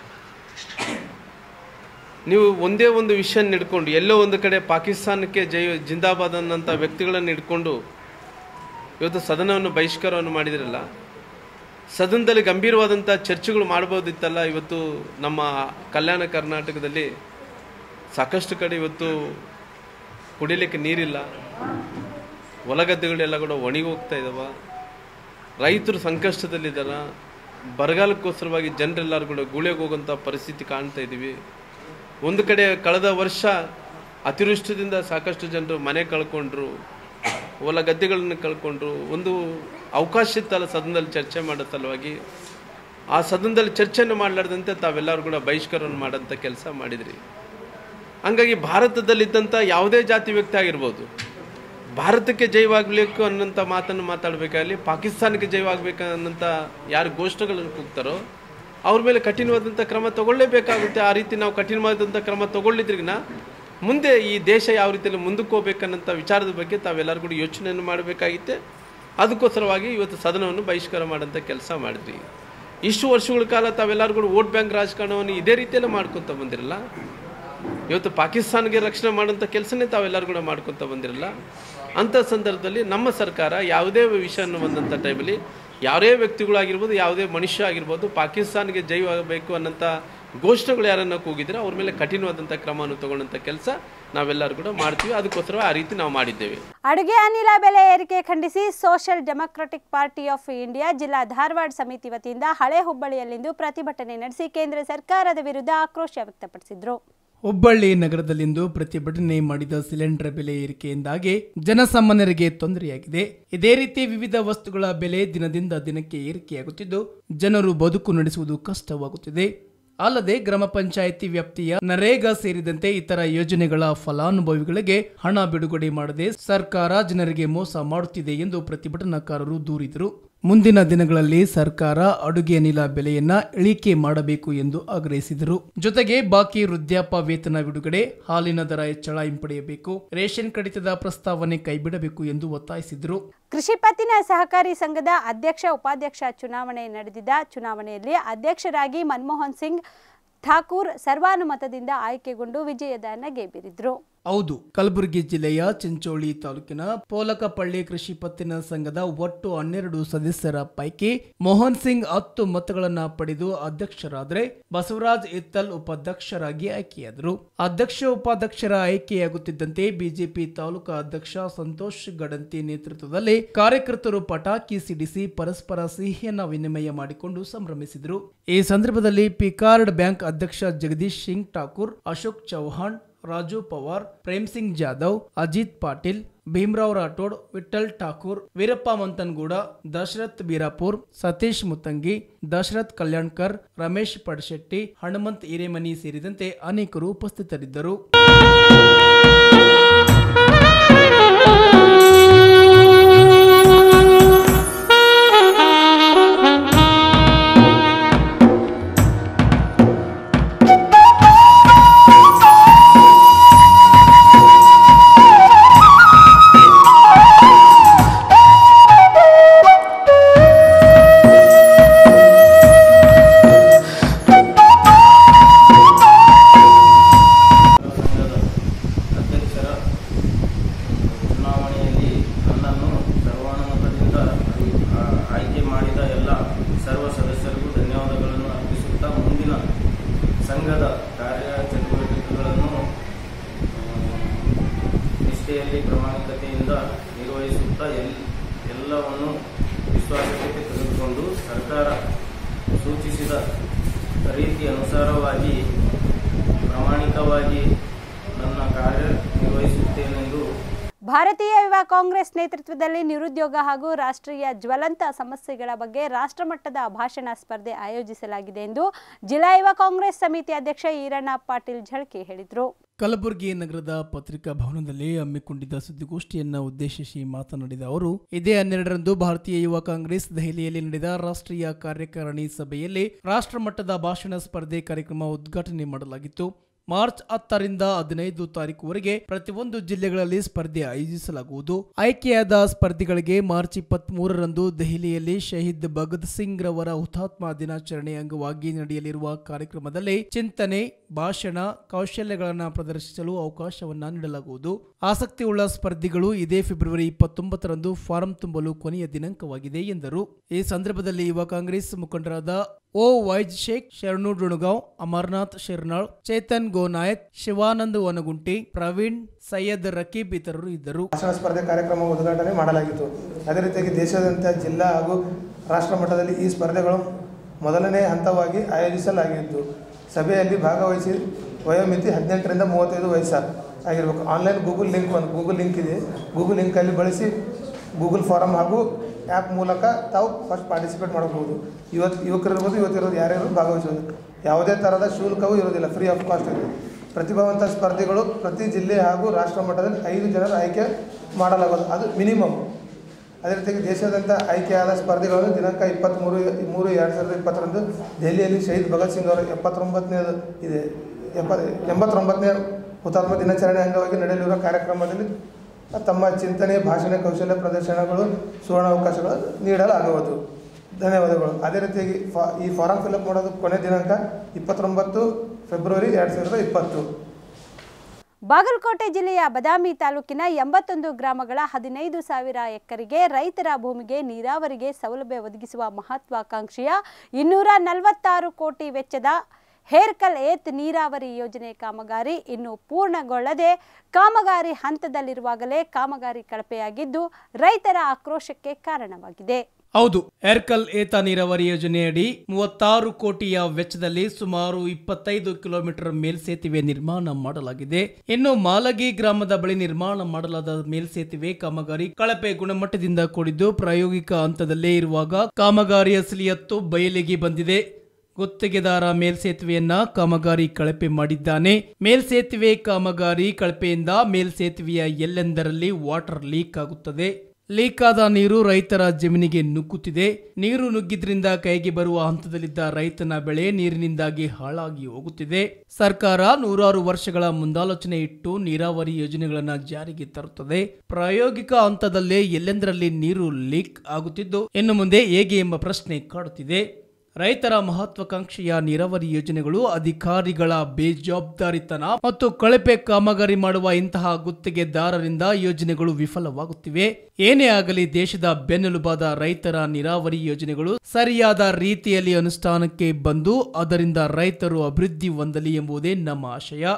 ನೀವು ಒಂದೇ ಒಂದು ವಿಷಯ ಹಿಡ್ಕೊಂಡು ಎಲ್ಲೋ ಒಂದು ಕಡೆ ಪಾಕಿಸ್ತಾನಕ್ಕೆ ಜೈ ಜಿಂದಾಬಾದ್ ಅನ್ನೋಂಥ ವ್ಯಕ್ತಿಗಳನ್ನು ಹಿಡ್ಕೊಂಡು ಇವತ್ತು ಸದನವನ್ನು ಬಹಿಷ್ಕಾರವನ್ನು ಮಾಡಿದಿರಲ್ಲ ಸದನದಲ್ಲಿ ಗಂಭೀರವಾದಂಥ ಚರ್ಚೆಗಳು ಮಾಡ್ಬೋದಿತ್ತಲ್ಲ ಇವತ್ತು ನಮ್ಮ ಕಲ್ಯಾಣ ಕರ್ನಾಟಕದಲ್ಲಿ ಸಾಕಷ್ಟು ಕಡೆ ಇವತ್ತು ಕುಡಿಲಿಕ್ಕೆ ನೀರಿಲ್ಲ ಹೊಲಗದ್ದೆಗಳೆಲ್ಲ ಕೂಡ ಒಣಗಿ ಹೋಗ್ತಾ ಇದಾವ ರೈತರು ಸಂಕಷ್ಟದಲ್ಲಿದ್ದಾರ ಬರಗಾಲಕ್ಕೋಸ್ಕರವಾಗಿ ಜನರೆಲ್ಲರೂ ಕೂಡ ಗುಳೆಗೆ ಹೋಗುವಂಥ ಪರಿಸ್ಥಿತಿ ಕಾಣ್ತಾ ಇದ್ದೀವಿ ಒಂದು ಕಡೆ ಕಳೆದ ವರ್ಷ ಅತಿವೃಷ್ಟಿದಿಂದ ಸಾಕಷ್ಟು ಜನರು ಮನೆ ಕಳ್ಕೊಂಡ್ರು ಹೊಲ ಗದ್ದೆಗಳನ್ನು ಕಳ್ಕೊಂಡ್ರು ಒಂದು ಅವಕಾಶ ಇತ್ತಲ್ಲ ಸದನದಲ್ಲಿ ಚರ್ಚೆ ಮಾಡೋ ಸಲುವಾಗಿ ಆ ಸದನದಲ್ಲಿ ಚರ್ಚೆಯನ್ನು ಮಾಡಲಾರ್ದಂತೆ ತಾವೆಲ್ಲರೂ ಕೂಡ ಬಹಿಷ್ಕಾರವನ್ನು ಮಾಡೋಂಥ ಕೆಲಸ ಮಾಡಿದ್ರಿ ಹಂಗಾಗಿ ಭಾರತದಲ್ಲಿದ್ದಂಥ ಯಾವುದೇ ಜಾತಿ ವ್ಯಕ್ತಿ ಆಗಿರ್ಬೋದು ಭಾರತಕ್ಕೆ ಜೈವಾಗಬೇಕು ಅನ್ನೋಂಥ ಮಾತನ್ನು ಮಾತಾಡಬೇಕಾಗಲಿ ಪಾಕಿಸ್ತಾನಕ್ಕೆ ಜೈವಾಗಬೇಕು ಅನ್ನೋಂಥ ಯಾರು ಘೋಷಣೆಗಳನ್ನು ಕೂಗ್ತಾರೋ ಅವ್ರ ಮೇಲೆ ಕಠಿಣವಾದಂಥ ಕ್ರಮ ತಗೊಳ್ಳೇಬೇಕಾಗುತ್ತೆ ಆ ರೀತಿ ನಾವು ಕಠಿಣವಾದಂಥ ಕ್ರಮ ತಗೊಳ್ಳಿದ್ರಿಗಿನ ಮುಂದೆ ಈ ದೇಶ ಯಾವ ರೀತಿಯಲ್ಲಿ ಮುಂದಕ್ಕೆ ಹೋಗ್ಬೇಕನ್ನಂಥ ವಿಚಾರದ ಬಗ್ಗೆ ತಾವೆಲ್ಲರೂ ಕೂಡ ಯೋಚನೆಯನ್ನು ಮಾಡಬೇಕಾಗಿತ್ತೆ ಅದಕ್ಕೋಸ್ಕರವಾಗಿ ಇವತ್ತು ಸದನವನ್ನು ಬಹಿಷ್ಕಾರ ಮಾಡೋಂಥ ಕೆಲಸ ಮಾಡಿದ್ರಿ ಇಷ್ಟು ವರ್ಷಗಳ ಕಾಲ ತಾವೆಲ್ಲರೂ ಕೂಡ ವೋಟ್ ಬ್ಯಾಂಕ್ ರಾಜಕಾರಣವನ್ನು ಇದೇ ರೀತಿಯಲ್ಲೇ ಮಾಡ್ಕೊತ ಬಂದಿರಲ್ಲ ಇವತ್ತು ಪಾಕಿಸ್ತಾನ್ಗೆ ರಕ್ಷಣೆ ಮಾಡೋಂಥ ಕೆಲಸನೇ ತಾವೆಲ್ಲರೂ ಕೂಡ ಮಾಡ್ಕೊತ ಬಂದಿರಲ್ಲ ಅಂಥ ಸಂದರ್ಭದಲ್ಲಿ ನಮ್ಮ ಸರ್ಕಾರ ಯಾವುದೇ ವಿಷಯವನ್ನು ಬಂದಂಥ ಟೈಮಲ್ಲಿ ಯಾವುದೇ ವ್ಯಕ್ತಿಗಳಾಗಿರ್ಬೋದು ಯಾವುದೇ ಮನುಷ್ಯ ಆಗಿರ್ಬೋದು ಪಾಕಿಸ್ತಾನ್ಗೆ ಜೈ ಆಗಬೇಕು ಅನ್ನೋಂಥ ಘೋಷಣೆಗಳು ಯಾರನ್ನ ಕೂಗಿದ್ರೆ ಅವ್ರ ಮೇಲೆ ಕಠಿಣವಾದಂಥ ಕ್ರಮವನ್ನು ತಗೊಳ್ಳೋಂಥ ಕೆಲಸ ನಾವೆಲ್ಲರೂ ಕೂಡ ಮಾಡ್ತೀವಿ ಅದಕ್ಕೋಸ್ಕರ ಆ ರೀತಿ ನಾವು ಮಾಡಿದ್ದೇವೆ ಅಡುಗೆ ಅನಿಲ ಬೆಲೆ ಏರಿಕೆ ಖಂಡಿಸಿ social democratic party of India ಜಿಲ್ಲಾ ಧಾರವಾಡ ಸಮಿತಿ ವತಿಯಿಂದ ಹಳೆ ಹುಬ್ಬಳ್ಳಿಯಲ್ಲಿಂದು ಪ್ರತಿಭಟನೆ ನಡೆಸಿ ಕೇಂದ್ರ ಸರ್ಕಾರದ ವಿರುದ್ಧ ಆಕ್ರೋಶ ವ್ಯಕ್ತಪಡಿಸಿದ್ರು ಹುಬ್ಬಳ್ಳಿ ನಗರದಲ್ಲಿಂದು ಪ್ರತಿಭಟನೆ ಮಾಡಿದ ಸಿಲಿಂಡರ್ ಬೆಲೆ ಏರಿಕೆಯಿಂದಾಗಿ ಜನಸಾಮಾನ್ಯರಿಗೆ ತೊಂದರೆಯಾಗಿದೆ ಇದೇ ರೀತಿ ವಿವಿಧ ವಸ್ತುಗಳ ಬೆಲೆ ದಿನದಿಂದ ದಿನಕ್ಕೆ ಏರಿಕೆಯಾಗುತ್ತಿದ್ದು ಜನರು ಬದುಕು ನಡೆಸುವುದು ಕಷ್ಟವಾಗುತ್ತಿದೆ ಅಲ್ಲದೆ ಗ್ರಾಮ ಪಂಚಾಯಿತಿ ವ್ಯಾಪ್ತಿಯ ನರೇಗಾ ಸೇರಿದಂತೆ ಇತರ ಯೋಜನೆಗಳ ಫಲಾನುಭವಿಗಳಿಗೆ ಹಣ ಬಿಡುಗಡೆ ಮಾಡದೆ ಸರ್ಕಾರ ಜನರಿಗೆ ಮೋಸ ಮಾಡುತ್ತಿದೆ ಎಂದು ಪ್ರತಿಭಟನಾಕಾರರು ದೂರಿದರು ಮುಂದಿನ ದಿನಗಳಲ್ಲಿ ಸರ್ಕಾರ ಅಡುಗೆ ಅನಿಲ ಬೆಲೆಯನ್ನ ಇಳಿಕೆ ಮಾಡಬೇಕು ಎಂದು ಆಗ್ರಹಿಸಿದರು ಜೊತೆಗೆ ಬಾಕಿ ವೃದ್ಧಾಪ್ಯ ವೇತನ ಬಿಡುಗಡೆ ಹಾಲಿನ ದರ ಹೆಚ್ಚಳ ಹಿಂಪಡೆಯಬೇಕು ರೇಷನ್ ಕಡಿತದ ಪ್ರಸ್ತಾವನೆ ಕೈಬಿಡಬೇಕು ಎಂದು ಒತ್ತಾಯಿಸಿದರು ಕೃಷಿ ಪತ್ತಿನ ಸಹಕಾರಿ ಸಂಘದ ಅಧ್ಯಕ್ಷ ಉಪಾಧ್ಯಕ್ಷ ಚುನಾವಣೆ ನಡೆದಿದ್ದ ಚುನಾವಣೆಯಲ್ಲಿ ಅಧ್ಯಕ್ಷರಾಗಿ ಮನಮೋಹನ್ ಸಿಂಗ್ ಠಾಕೂರ್ ಸರ್ವಾನುಮತದಿಂದ ಆಯ್ಕೆಗೊಂಡು ವಿಜಯದ ನಗೆ ಬೀರಿದ್ರು ಹೌದು ಕಲಬುರಗಿ ಜಿಲ್ಲೆಯ ಚಿಂಚೋಳಿ ತಾಲೂಕಿನ ಪೋಲಕಪಳ್ಳಿ ಕೃಷಿ ಪತ್ತಿನ ಸಂಘದ ಒಟ್ಟು ಹನ್ನೆರಡು ಸದಸ್ಯರ ಪೈಕಿ ಮೋಹನ್ ಸಿಂಗ್ ಹತ್ತು ಮತಗಳನ್ನ ಪಡೆದು ಅಧ್ಯಕ್ಷರಾದರೆ ಬಸವರಾಜ್ ಇತ್ತಲ್ ಉಪಾಧ್ಯಕ್ಷರಾಗಿ ಆಯ್ಕೆಯಾದರು ಅಧ್ಯಕ್ಷ ಉಪಾಧ್ಯಕ್ಷರ ಆಯ್ಕೆಯಾಗುತ್ತಿದ್ದಂತೆ ಬಿಜೆಪಿ ತಾಲೂಕಾ ಅಧ್ಯಕ್ಷ ಸಂತೋಷ್ ಗಡಂತಿ ನೇತೃತ್ವದಲ್ಲಿ ಕಾರ್ಯಕರ್ತರು ಪಟಾಕಿ ಸಿಡಿಸಿ ಪರಸ್ಪರ ಸಿಹಿಯನ್ನ ವಿನಿಮಯ ಮಾಡಿಕೊಂಡು ಸಂಭ್ರಮಿಸಿದರು ಈ ಸಂದರ್ಭದಲ್ಲಿ ಪಿಕಾರ್ಡ್ ಬ್ಯಾಂಕ್ ಅಧ್ಯಕ್ಷ ಜಗದೀಶ್ ಸಿಂಗ್ ಠಾಕೂರ್ ಅಶೋಕ್ ಚೌಹಾಣ್ ರಾಜು ಪವಾರ್ ಪ್ರೇಮ್ ಸಿಂಗ್ ಜಾಧವ್ ಅಜಿತ್ ಪಾಟೀಲ್ ಭೀಮರಾವ್ ರಾಠೋಡ್ ವಿಠಲ್ ಠಾಕೂರ್ ವೀರಪ್ಪ ಮಂತನ್ಗೂಡ ದಶರಥ್ ಬೀರಾಪುರ್ ಸತೀಶ್ ಮುತ್ತಂಗಿ ದಶರಥ್ ಕಲ್ಯಾಣ್ಕರ್ ರಮೇಶ್ ಪಡಶೆಟ್ಟಿ ಹನುಮಂತ್ ಹಿರೇಮನಿ ಸೇರಿದಂತೆ ಅನೇಕರು ಉಪಸ್ಥಿತರಿದ್ದರು ಅಧ್ಯಕ್ಷರ ಚುನಾವಣೆಯಲ್ಲಿ ನನ್ನನ್ನು ಸರ್ವಾನುಮತದಿಂದ ಆ, ಆಯ್ಕೆ ಮಾಡಿದ ಎಲ್ಲ ಸರ್ವ ಸದಸ್ಯರಿಗೂ ಧನ್ಯವಾದಗಳನ್ನು ಅರ್ಪಿಸುತ್ತಾ ಮುಂದಿನ ಸಂಘದ ಕಾರ್ಯಚಟುವಟಿಕೆಗಳನ್ನು ಆ, ನಿಷ್ಠೆಯಲ್ಲಿ ಪ್ರಾಮಾಣಿಕತೆಯಿಂದ ನಿರ್ವಹಿಸುತ್ತಾ ಎಲ್ ಎಲ್ಲವನ್ನು ವಿಶ್ವಾಸಕ್ಕೆ ತೆಗೆದುಕೊಂಡು ಸರ್ಕಾರ ನಿರ್ದೇಶಿತ ರೀತಿ ಅನುಸಾರವಾಗಿ ಪ್ರಾಮಾಣಿಕವಾಗಿ ನನ್ನ ಕಾರ್ಯ ನಿರ್ವಹಿಸುತ್ತೇನೆಂದು ಭಾರತೀಯ ಯುವ ಕಾಂಗ್ರೆಸ್ ನೇತೃತ್ವದಲ್ಲಿ ನಿರುದ್ಯೋಗ ಹಾಗೂ ರಾಷ್ಟ್ರೀಯ ಜ್ವಲಂತ ಸಮಸ್ಯೆಗಳ ಬಗ್ಗೆ ರಾಷ್ಟ್ರಮಟ್ಟದ ಭಾಷಣ ಸ್ಪರ್ಧೆ ಆಯೋಜಿಸಲಾಗಿದೆ ಎಂದು ಜಿಲ್ಲಾ ಯುವ ಕಾಂಗ್ರೆಸ್ ಸಮಿತಿ ಅಧ್ಯಕ್ಷ ಈರಣ್ಣ ಪಾಟೀಲ್ ಝಳ್ಕೆ ಹೇಳಿದರು ಕಲಬುರಗಿ ನಗರದ ಪತ್ರಿಕಾ ಭವನದಲ್ಲಿ ಹಮ್ಮಿಕೊಂಡಿದ್ದ ಸುದ್ದಿಗೋಷ್ಠಿಯನ್ನ ಉದ್ದೇಶಿಸಿ ಮಾತನಾಡಿದ ಅವರು ಇದೇ ಹನ್ನೆರಡರಂದು ಭಾರತೀಯ ಯುವ ಕಾಂಗ್ರೆಸ್ ದೆಹಲಿಯಲ್ಲಿ ನಡೆದ ರಾಷ್ಟ್ರೀಯ ಕಾರ್ಯಕಾರಿಣಿ ಸಭೆಯಲ್ಲಿ ರಾಷ್ಟ್ರಮಟ್ಟದ ಭಾಷಣ ಸ್ಪರ್ಧೆ ಕಾರ್ಯಕ್ರಮ ಉದ್ಘಾಟನೆ ಮಾಡಲಾಗಿತ್ತು ಮಾರ್ಚ್ ಹತ್ತರಿಂದ ಹದಿನೈದು ತಾರೀಕುವರೆಗೆ ಪ್ರತಿಯೊಂದು ಜಿಲ್ಲೆಗಳಲ್ಲಿ ಸ್ಪರ್ಧೆ ಆಯೋಜಿಸಲಾಗುವುದು ಆಯ್ಕೆಯಾದ ಸ್ಪರ್ಧಿಗಳಿಗೆ ಮಾರ್ಚ್ ಇಪ್ಪತ್ತ್ ಮೂರರಂದು ದೆಹಲಿಯಲ್ಲಿ ಶಹೀದ್ ಭಗತ್ ಸಿಂಗ್ ರವರ ಹುತಾತ್ಮ ದಿನಾಚರಣೆ ಅಂಗವಾಗಿ ನಡೆಯಲಿರುವ ಕಾರ್ಯಕ್ರಮದಲ್ಲಿ ಚಿಂತನೆ ಭಾಷಣ ಕೌಶಲ್ಯಗಳನ್ನು ಪ್ರದರ್ಶಿಸಲು ಅವಕಾಶವನ್ನ ನೀಡಲಾಗುವುದು ಆಸಕ್ತಿಯುಳ್ಳ ಸ್ಪರ್ಧಿಗಳು ಇದೇ ಫೆಬ್ರವರಿ ಇಪ್ಪತ್ತೊಂಬತ್ತರಂದು ಫಾರಂ ತುಂಬಲು ಕೊನೆಯ ದಿನಾಂಕವಾಗಿದೆ ಎಂದರು ಈ ಸಂದರ್ಭದಲ್ಲಿ ಯುವ ಕಾಂಗ್ರೆಸ್ ಮುಖಂಡರಾದ ಓ ವೈಜ್ ಶೇಖ್ ಶರಣು ಡುಣಗಾಂವ್ ಅಮರ್ನಾಥ್ ಶಿರ್ನಾಳ್ ಚೇತನ್ ಗೋನಾಯಕ್ ಶಿವಾನಂದ್ ವನಗುಂಟಿ ಪ್ರವೀಣ್ ಸೈಯದ್ ರಕೀಬ್ ಇತರರು ಇದ್ದರು ಭಾಷಣ ಸ್ಪರ್ಧೆ ಕಾರ್ಯಕ್ರಮ ಉದ್ಘಾಟನೆ ಮಾಡಲಾಗಿತ್ತು ಅದೇ ರೀತಿಯಾಗಿ ದೇಶಾದ್ಯಂತ ಜಿಲ್ಲಾ ಹಾಗೂ ರಾಷ್ಟ್ರ ಮಟ್ಟದಲ್ಲಿ ಈ ಸ್ಪರ್ಧೆಗಳು ಮೊದಲನೇ ಹಂತವಾಗಿ ಆಯೋಜಿಸಲಾಗಿತ್ತು ಸಭೆಯಲ್ಲಿ ಭಾಗವಹಿಸಿ ವಯೋಮಿತಿ ಹದಿನೆಂಟರಿಂದ ಮೂವತ್ತೈದು ವಯಸ್ಸ ಆಗಿರಬೇಕು ಆನ್ಲೈನ್ ಗೂಗಲ್ ಲಿಂಕ್ ಒಂದು ಗೂಗಲ್ ಲಿಂಕ್ ಇದೆ ಗೂಗಲ್ ಲಿಂಕಲ್ಲಿ ಬಳಸಿ ಗೂಗಲ್ ಫಾರಮ್ ಹಾಗೂ ಆ್ಯಪ್ ಮೂಲಕ ತಾವು ಫಸ್ಟ್ ಪಾರ್ಟಿಸಿಪೇಟ್ ಮಾಡಬಹುದು ಇವತ್ತು ಯುವಕರಿರ್ಬೋದು ಇವತ್ತಿರೋದು ಯಾರ್ಯಾರು ಭಾಗವಹಿಸೋದು ಯಾವುದೇ ಥರದ ಶುಲ್ಕವೂ ಇರೋದಿಲ್ಲ ಫ್ರೀ ಆಫ್ ಕಾಸ್ಟ್ ಇದೆ ಪ್ರತಿಭಾವಂತ ಸ್ಪರ್ಧಿಗಳು ಪ್ರತಿ ಜಿಲ್ಲೆ ಹಾಗೂ ರಾಷ್ಟ್ರ ಮಟ್ಟದಲ್ಲಿ ಐದು ಜನರ ಆಯ್ಕೆ ಮಾಡಲಾಗೋದು ಅದು ಮಿನಿಮಮ್ ಅದೇ ರೀತಿಯಾಗಿ ದೇಶಾದ್ಯಂತ ಆಯ್ಕೆಯಾದ ಸ್ಪರ್ಧಿಗಳನ್ನು ದಿನಾಂಕ ಇಪ್ಪತ್ತ್ಮೂರು ಮೂರು ಎರಡು ಸಾವಿರದ ಇಪ್ಪತ್ತರಂದು ದೆಹಲಿಯಲ್ಲಿ ಶಹೀದ್ ಭಗತ್ ಸಿಂಗ್ ಅವರ ಎಪ್ಪತ್ತೊಂಬತ್ತನೇ ಇದೆ ಎಪ್ಪ ಎಂಬತ್ತೊಂಬತ್ತನೇ ಹುತಾತ್ಮ ದಿನಾಚರಣೆ ಅಂಗವಾಗಿ ನಡೆಯಲಿರುವ ಕಾರ್ಯಕ್ರಮದಲ್ಲಿ ತಮ್ಮ ಚಿಂತನೆ ಭಾಷಣ ಕೌಶಲ್ಯ ಪ್ರದರ್ಶನಗಳು ಸುವರ್ಣಾವಕಾಶಗಳು ನೀಡಲಾಗುವುದು ಧನ್ಯವಾದಗಳು ಅದೇ ರೀತಿಯಾಗಿ ಫಾ ಈ ಫಾರಂ ಫಿಲಪ್ ಮಾಡೋದು ಕೊನೆ ದಿನಾಂಕ ಇಪ್ಪತ್ತೊಂಬತ್ತು ಫೆಬ್ರವರಿ ಎರಡು ಸಾವಿರದ ಇಪ್ಪತ್ತು ಬಾಗಲಕೋಟೆ ಜಿಲ್ಲೆಯ ಬದಾಮಿ ತಾಲೂಕಿನ ಎಂಬತ್ತೊಂದು ಗ್ರಾಮಗಳ ಹದಿನೈದು ಸಾವಿರ ಎಕರೆಗೆ ರೈತರ ಭೂಮಿಗೆ ನೀರಾವರಿಗೆ ಸೌಲಭ್ಯ ಒದಗಿಸುವ ಮಹತ್ವಾಕಾಂಕ್ಷೆಯ ಇನ್ನೂರ ನಲವತ್ತಾರು ಕೋಟಿ ವೆಚ್ಚದ ಹೇರ್ಕಲ್ ಏತ್ ನೀರಾವರಿ ಯೋಜನೆ ಕಾಮಗಾರಿ ಇನ್ನು ಪೂರ್ಣಗೊಳ್ಳದೆ ಕಾಮಗಾರಿ ಹಂತದಲ್ಲಿರುವಾಗಲೇ ಕಾಮಗಾರಿ ಕಳಪೆಯಾಗಿದ್ದು ರೈತರ ಆಕ್ರೋಶಕ್ಕೆ ಕಾರಣವಾಗಿದೆ ಹೌದು ಏರ್ಕಲ್ ಏತ ನೀರಾವರಿ ಯೋಜನೆಯಡಿ ಮೂವತ್ತಾರು ಕೋಟಿಯ ವೆಚ್ಚದಲ್ಲಿ ಸುಮಾರು ಇಪ್ಪತ್ತೈದು ಕಿಲೋಮೀಟರ್ ಮೇಲ್ಸೇತುವೆ ನಿರ್ಮಾಣ ಮಾಡಲಾಗಿದೆ ಇನ್ನು ಮಾಲಗಿ ಗ್ರಾಮದ ಬಳಿ ನಿರ್ಮಾಣ ಮಾಡಲಾದ ಮೇಲ್ಸೇತುವೆ ಕಾಮಗಾರಿ ಕಳಪೆ ಗುಣಮಟ್ಟದಿಂದ ಕೂಡಿದ್ದು ಪ್ರಾಯೋಗಿಕ ಹಂತದಲ್ಲೇ ಇರುವಾಗ ಕಾಮಗಾರಿ ಅಸಲಿಯತ್ತು ಬಯಲಿಗೆ ಬಂದಿದೆ ಗುತ್ತಿಗೆದಾರ ಮೇಲ್ಸೇತುವೆಯನ್ನ ಕಾಮಗಾರಿ ಕಳಪೆ ಮಾಡಿದ್ದಾನೆ ಮೇಲ್ಸೇತುವೆ ಕಾಮಗಾರಿ ಕಳಪೆಯಿಂದ ಮೇಲ್ಸೇತುವೆಯ ಎಲ್ಲೆಂದರಲ್ಲಿ ವಾಟರ್ ಲೀಕ್ ಆಗುತ್ತದೆ ಲೀಕ್ ಆದ ನೀರು ರೈತರ ಜಮೀನಿಗೆ ನುಗ್ಗುತ್ತಿದೆ ನೀರು ನುಗ್ಗಿದ್ರಿಂದ ಕೈಗೆ ಬರುವ ಹಂತದಲ್ಲಿದ್ದ ರೈತನ ಬೆಳೆ ನೀರಿನಿಂದಾಗಿ ಹಾಳಾಗಿ ಹೋಗುತ್ತಿದೆ ಸರ್ಕಾರ ನೂರಾರು ವರ್ಷಗಳ ಮುಂದಾಲೋಚನೆ ಇಟ್ಟು ನೀರಾವರಿ ಯೋಜನೆಗಳನ್ನು ಜಾರಿಗೆ ತರುತ್ತದೆ ಪ್ರಾಯೋಗಿಕ ಹಂತದಲ್ಲೇ ಎಲ್ಲೆಂದರಲ್ಲಿ ನೀರು ಲೀಕ್ ಆಗುತ್ತಿದ್ದು ಇನ್ನು ಮುಂದೆ ಹೇಗೆ ಎಂಬ ಪ್ರಶ್ನೆ ಕಾಡುತ್ತಿದೆ ರೈತರ ಮಹತ್ವಾಕಾಂಕ್ಷೆಯ ನೀರಾವರಿ ಯೋಜನೆಗಳು ಅಧಿಕಾರಿಗಳ ಬೇಜವಾಬ್ದಾರಿತನ ಮತ್ತು ಕಳಪೆ ಕಾಮಗಾರಿ ಮಾಡುವ ಇಂತಹ ಗುತ್ತಿಗೆದಾರರಿಂದ ಯೋಜನೆಗಳು ವಿಫಲವಾಗುತ್ತಿವೆ ಏನೇ ಆಗಲಿ ದೇಶದ ಬೆನ್ನೆಲುಬಾದ ರೈತರ ನೀರಾವರಿ ಯೋಜನೆಗಳು ಸರಿಯಾದ ರೀತಿಯಲ್ಲಿ ಅನುಷ್ಠಾನಕ್ಕೆ ಬಂದು ಅದರಿಂದ ರೈತರು ಅಭಿವೃದ್ಧಿ ಹೊಂದಲಿ ಎಂಬುದೇ ನಮ್ಮ ಆಶಯ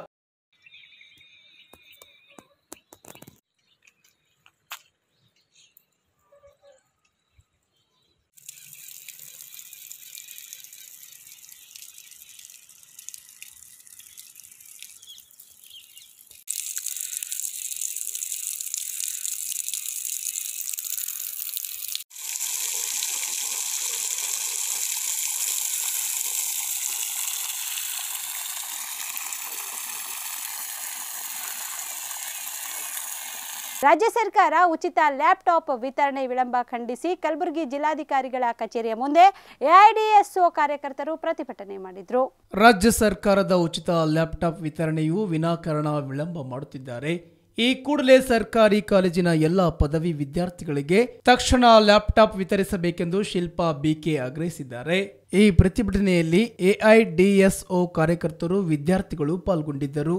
ರಾಜ್ಯ ಸರ್ಕಾರ ಉಚಿತ ಲ್ಯಾಪ್ಟಾಪ್ ವಿತರಣೆ ವಿಳಂಬ ಖಂಡಿಸಿ ಕಲಬುರಗಿ ಜಿಲ್ಲಾಧಿಕಾರಿಗಳ ಕಚೇರಿಯ ಮುಂದೆ ಎಐಡಿಎಸ್ಒ ಕಾರ್ಯಕರ್ತರು ಪ್ರತಿಭಟನೆ ಮಾಡಿದರು ರಾಜ್ಯ ಸರ್ಕಾರದ ಉಚಿತ ಲ್ಯಾಪ್ಟಾಪ್ ವಿತರಣೆಯು ವಿನಾಕಾರಣ ವಿಳಂಬ ಮಾಡುತ್ತಿದ್ದಾರೆ ಈ ಕೂಡಲೇ ಸರ್ಕಾರಿ ಕಾಲೇಜಿನ ಎಲ್ಲ ಪದವಿ ವಿದ್ಯಾರ್ಥಿಗಳಿಗೆ ತಕ್ಷಣ ಲ್ಯಾಪ್ಟಾಪ್ ವಿತರಿಸಬೇಕೆಂದು ಶಿಲ್ಪಾ ಬಿಕೆ ಆಗ್ರಹಿಸಿದ್ದಾರೆ ಈ ಪ್ರತಿಭಟನೆಯಲ್ಲಿ ಎಐಡಿಎಸ್ಒ ಕಾರ್ಯಕರ್ತರು ವಿದ್ಯಾರ್ಥಿಗಳು ಪಾಲ್ಗೊಂಡಿದ್ದರು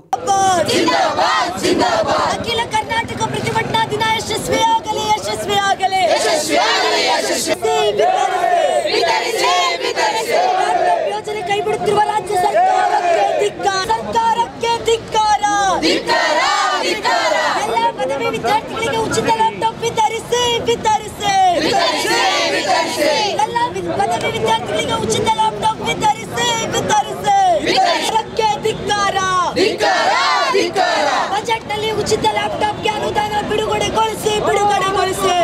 ಅಖಿಲ ಕರ್ನಾಟಕ ಪ್ರತಿಭಟನಾ ದಿನ ಯಶಸ್ವಿಯಾಗಲಿ ಯಶಸ್ವಿಯಾಗಲಿ ಲ್ಯಾಪ್ಟಾಪ್ ಯೋಜನೆ ಕೈ ಬಿಡುತ್ತಿರುವ ರಾಜ್ಯ ಸರ್ಕಾರಕ್ಕೆ ಧಿಕ್ಕಾರ ಸರ್ಕಾರಕ್ಕೆ ಧಿಕ್ಕಾರ ಎಲ್ಲ ಪದವಿ ವಿದ್ಯಾರ್ಥಿಗಳಿಗೆ ಉಚಿತ ಲ್ಯಾಪ್ಟಾಪ್ ವಿತರಿಸಿ ವಿತರಿಸಿ ಎಲ್ಲ ವಿ- ಪದವಿ ವಿದ್ಯಾರ್ಥಿಗಳಿಗೆ ಉಚಿತ ಲ್ಯಾಪ್ಟಾಪ್ ವಿತರಿಸಿ ಬಜೆಟ್ ನಲ್ಲಿ ಉಚಿತ ಲ್ಯಾಪ್ಟಾಪ್ಗೆ ಅನುದಾನ ಬಿಡುಗಡೆಗೊಳಿಸಿ ಬಿಡುಗಡೆಗೊಳಿಸಿ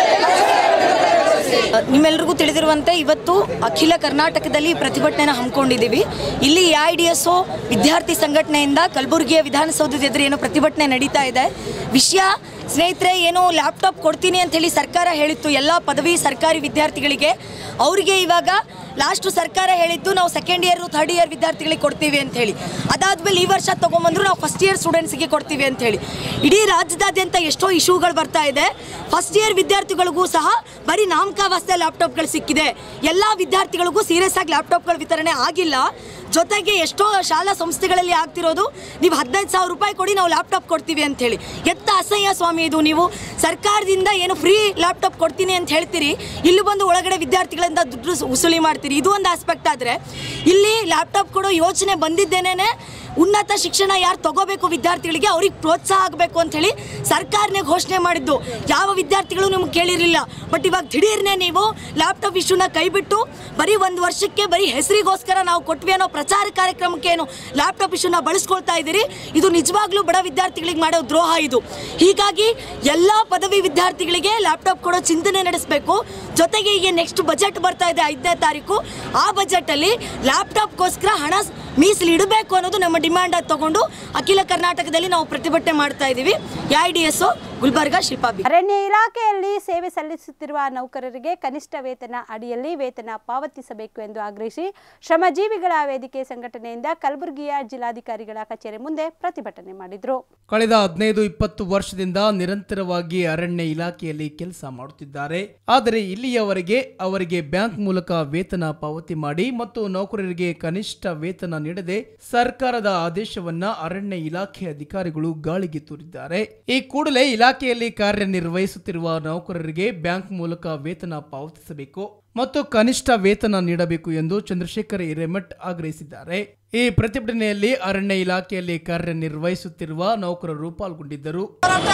ನಿಮ್ಮೆಲ್ರಿಗೂ ತಿಳಿದಿರುವಂತೆ ಇವತ್ತು ಅಖಿಲ ಕರ್ನಾಟಕದಲ್ಲಿ ಪ್ರತಿಭಟನೆನ ಹಮ್ಮಿಕೊಂಡಿದ್ದೀವಿ ಇಲ್ಲಿ ಐ ಡಿ ಎಸ್ ವಿದ್ಯಾರ್ಥಿ ಸಂಘಟನೆಯಿಂದ ಕಲಬುರಗಿಯ ವಿಧಾನಸೌಧದ ಎದುರು ಏನು ಪ್ರತಿಭಟನೆ ನಡೀತಾ ಇದೆ ವಿಷಯ ಸ್ನೇಹಿತರೆ ಏನು ಲ್ಯಾಪ್ಟಾಪ್ ಕೊಡ್ತೀನಿ ಅಂತ ಹೇಳಿ ಸರ್ಕಾರ ಹೇಳಿತ್ತು ಎಲ್ಲ ಪದವಿ ಸರ್ಕಾರಿ ವಿದ್ಯಾರ್ಥಿಗಳಿಗೆ ಅವರಿಗೆ ಇವಾಗ ಲಾಸ್ಟು ಸರ್ಕಾರ ಹೇಳಿದ್ದು ನಾವು ಸೆಕೆಂಡ್ ಇಯರ್ ಥರ್ಡ್ ಇಯರ್ ವಿದ್ಯಾರ್ಥಿಗಳಿಗೆ ಕೊಡ್ತೀವಿ ಅಂತ ಹೇಳಿ ಅದಾದ್ಮೇಲೆ ಈ ವರ್ಷ ತಗೊಂಬಂದ್ರು ನಾವು ಫಸ್ಟ್ ಇಯರ್ ಸ್ಟೂಡೆಂಟ್ಸ್ಗೆ ಕೊಡ್ತೀವಿ ಅಂತ ಹೇಳಿ ಇಡೀ ರಾಜ್ಯದಾದ್ಯಂತ ಎಷ್ಟೋ ಇಶ್ಯೂಗಳು ಬರ್ತಾ ಇದೆ ಫಸ್ಟ್ ಇಯರ್ ವಿದ್ಯಾರ್ಥಿಗಳಿಗೂ ಸಹ ಬರೀ ನಾಮಕಾವಾಸ್ತೆ ಲ್ಯಾಪ್ಟಾಪ್ಗಳು ಸಿಕ್ಕಿದೆ ಎಲ್ಲ ವಿದ್ಯಾರ್ಥಿಗಳಿಗೂ ಸೀರಿಯಸ್ ಆಗಿ ಲ್ಯಾಪ್ಟಾಪ್ಗಳ ವಿತರಣೆ ಆಗಿಲ್ಲ ಜೊತೆಗೆ ಎಷ್ಟೋ ಶಾಲಾ ಸಂಸ್ಥೆಗಳಲ್ಲಿ ಆಗ್ತಿರೋದು ನೀವು ಹದಿನೈದು ಸಾವಿರ ರೂಪಾಯಿ ಕೊಡಿ ನಾವು ಲ್ಯಾಪ್ಟಾಪ್ ಕೊಡ್ತೀವಿ ಅಂತ ಹೇಳಿ ಎತ್ತ ಅಸಹ್ಯ ಸ್ವಾಮಿ ಇದು ನೀವು ಸರ್ಕಾರದಿಂದ ಏನು ಫ್ರೀ ಲ್ಯಾಪ್ಟಾಪ್ ಕೊಡ್ತೀನಿ ಅಂತ ಹೇಳ್ತೀರಿ ಇಲ್ಲಿ ಬಂದು ಒಳಗಡೆ ವಿದ್ಯಾರ್ಥಿಗಳಿಂದ ದುಡ್ಡು ವಸೂಲಿ ಮಾಡ್ತೀರಿ ಇದು ಒಂದು ಆಸ್ಪೆಕ್ಟ್ ಆದರೆ ಇಲ್ಲಿ ಲ್ಯಾಪ್ಟಾಪ್ ಕೊಡೋ ಯೋಚನೆ ಬಂದಿದ್ದೇನೆ ಉನ್ನತ ಶಿಕ್ಷಣ ಯಾರು ತಗೋಬೇಕು ವಿದ್ಯಾರ್ಥಿಗಳಿಗೆ ಅವ್ರಿಗೆ ಪ್ರೋತ್ಸಾಹ ಆಗಬೇಕು ಅಂತ ಹೇಳಿ ಸರ್ಕಾರನೇ ಘೋಷಣೆ ಮಾಡಿದ್ದು ಯಾವ ವಿದ್ಯಾರ್ಥಿಗಳು ನಿಮ್ಗೆ ಕೇಳಿರಲಿಲ್ಲ ಬಟ್ ಇವಾಗ ದಿಢೀರ್ನೆ ನೀವು ಲ್ಯಾಪ್ಟಾಪ್ ಇಶ್ಯೂನ ಕೈಬಿಟ್ಟು ಬರೀ ಒಂದು ವರ್ಷಕ್ಕೆ ಬರೀ ಹೆಸರಿಗೋಸ್ಕರ ನಾವು ಕೊಟ್ವಿ ಅನ್ನೋ ಪ್ರಚಾರ ಕಾರ್ಯಕ್ರಮಕ್ಕೆ ಏನು ಲ್ಯಾಪ್ಟಾಪ್ ಇಶ್ಯೂನ ಬಳಸ್ಕೊಳ್ತಾ ಇದ್ದೀರಿ ಇದು ನಿಜವಾಗ್ಲೂ ಬಡ ವಿದ್ಯಾರ್ಥಿಗಳಿಗೆ ಮಾಡೋ ದ್ರೋಹ ಇದು ಹೀಗಾಗಿ ಎಲ್ಲ ಪದವಿ ವಿದ್ಯಾರ್ಥಿಗಳಿಗೆ ಲ್ಯಾಪ್ಟಾಪ್ ಕೊಡೋ ಚಿಂತನೆ ನಡೆಸಬೇಕು ಜೊತೆಗೆ ಈಗ ನೆಕ್ಸ್ಟ್ ಬಜೆಟ್ ಬರ್ತಾ ಇದೆ ಐದನೇ ತಾರೀಕು ಆ ಬಜೆಟಲ್ಲಿ ಲ್ಯಾಪ್ಟಾಪ್ಗೋಸ್ಕರ ಹಣ ಮೀಸಲು ಇಡಬೇಕು ಅನ್ನೋದು ನಮ್ಮ ಡಿಮ್ಯಾಂಡ್ ಆಗಿ ತಗೊಂಡು ಅಖಿಲ ಕರ್ನಾಟಕದಲ್ಲಿ ನಾವು ಪ್ರತಿಭಟನೆ ಮಾಡ್ತಾ ಇದ್ದೀವಿ ಐ ಡಿ ಎಸ್ ಗುಲ್ಬರ್ಗಾ ಶಿಲ್ಪಾಬಿ ಅರಣ್ಯ ಇಲಾಖೆಯಲ್ಲಿ ಸೇವೆ ಸಲ್ಲಿಸುತ್ತಿರುವ ನೌಕರರಿಗೆ ಕನಿಷ್ಠ ವೇತನ ಅಡಿಯಲ್ಲಿ ವೇತನ ಪಾವತಿಸಬೇಕು ಎಂದು ಆಗ್ರಹಿಸಿ ಶ್ರಮಜೀವಿಗಳ ವೇದಿಕೆ ಸಂಘಟನೆಯಿಂದ ಕಲಬುರಗಿಯ ಜಿಲ್ಲಾಧಿಕಾರಿಗಳ ಕಚೇರಿ ಮುಂದೆ ಪ್ರತಿಭಟನೆ ಮಾಡಿದರು ಕಳೆದ ಹದಿನೈದು ಇಪ್ಪತ್ತು ವರ್ಷದಿಂದ ನಿರಂತರವಾಗಿ ಅರಣ್ಯ ಇಲಾಖೆಯಲ್ಲಿ ಕೆಲಸ ಮಾಡುತ್ತಿದ್ದಾರೆ ಆದರೆ ಇಲ್ಲಿಯವರೆಗೆ ಅವರಿಗೆ ಬ್ಯಾಂಕ್ ಮೂಲಕ ವೇತನ ಪಾವತಿ ಮಾಡಿ ಮತ್ತು ನೌಕರರಿಗೆ ಕನಿಷ್ಠ ವೇತನ ನೀಡದೆ ಸರ್ಕಾರದ ಆದೇಶವನ್ನ ಅರಣ್ಯ ಇಲಾಖೆ ಅಧಿಕಾರಿಗಳು ಗಾಳಿಗೆ ತೂರಿದ್ದಾರೆ ಈ ಕೂಡಲೇ ಇಲಾಖೆಯಲ್ಲಿ ಕಾರ್ಯನಿರ್ವಹಿಸುತ್ತಿರುವ ನೌಕರರಿಗೆ ಬ್ಯಾಂಕ್ ಮೂಲಕ ವೇತನ ಪಾವತಿಸಬೇಕು ಮತ್ತು ಕನಿಷ್ಠ ವೇತನ ನೀಡಬೇಕು ಎಂದು ಚಂದ್ರಶೇಖರ್ ಹಿರೇಮಠ್ ಆಗ್ರಹಿಸಿದ್ದಾರೆ ಈ ಪ್ರತಿಭಟನೆಯಲ್ಲಿ ಅರಣ್ಯ ಇಲಾಖೆಯಲ್ಲಿ ಕಾರ್ಯನಿರ್ವಹಿಸುತ್ತಿರುವ ನೌಕರರು ಪಾಲ್ಗೊಂಡಿದ್ದರು